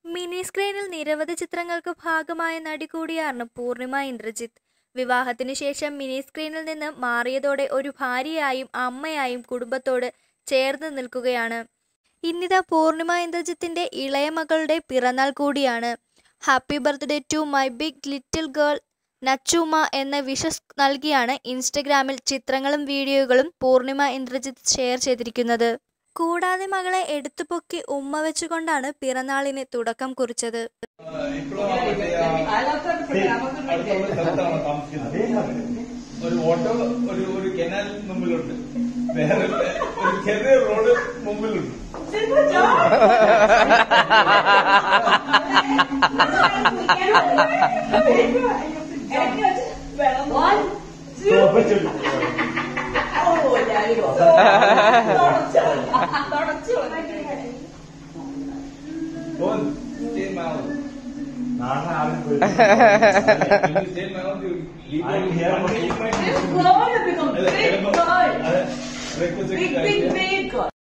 Mini സ്ക്രീനിൽ നിരവധി ചിത്രങ്ങൾക്ക് ഭാഗമായ നടി കൂടിയാണ് പൂർണിമ ഇന്ദ്രജിത്ത് വിവാഹത്തിനു ശേഷം മിനി സ്ക്രീനിൽ നിന്ന് മാറിയതോടെ ഒരു ഭാര്യയായും അമ്മയായും കുടുംബത്തോട് ചേർന്ന് നിൽക്കുകയാണ് ഇന്നിതാ പൂർണിമ ഇന്ദ്രജിത്തിന്റെ ഇളയ മകളുടെ പിറന്നാൾ കൂടിയാണ് happy birthday to my big little girl Nachuma എന്ന വിഷസ് നൽകിയാണ് ഇൻസ്റ്റഗ്രാമിൽ ചിത്രങ്ങളും വീഡിയോകളും പൂർണിമ ഇന്ദ്രജിത്ത് ഷെയർ ചെയ്തിരിക്കുന്നത് കൂടാതെ മകളെ എടുത്തുപൊക്കി ഉമ്മ വെച്ചുകൊണ്ടാണ് പിറന്നാളിന് തുടക്കം കുറിച്ചത് അടുത്തുള്ള സ്ഥലത്താണ് താമസിക്കുന്നത് ഒരു ഓട്ടോ ഒരു ഒരു കെനാൽ മുമ്പിലുണ്ട് വേറെ ഒരു ചെറിയ റോഡ് മുമ്പിലുണ്ട് Go and stay in my house. നാളെ രാവിലെ പോയി When you stay in my house, you leave I'm all- here for- One day you might- It's going to become അല്ല, big ചിലപ്പോ boy. അത് breakfast ഒക്കെ Big, big, കഴിച്ച് big.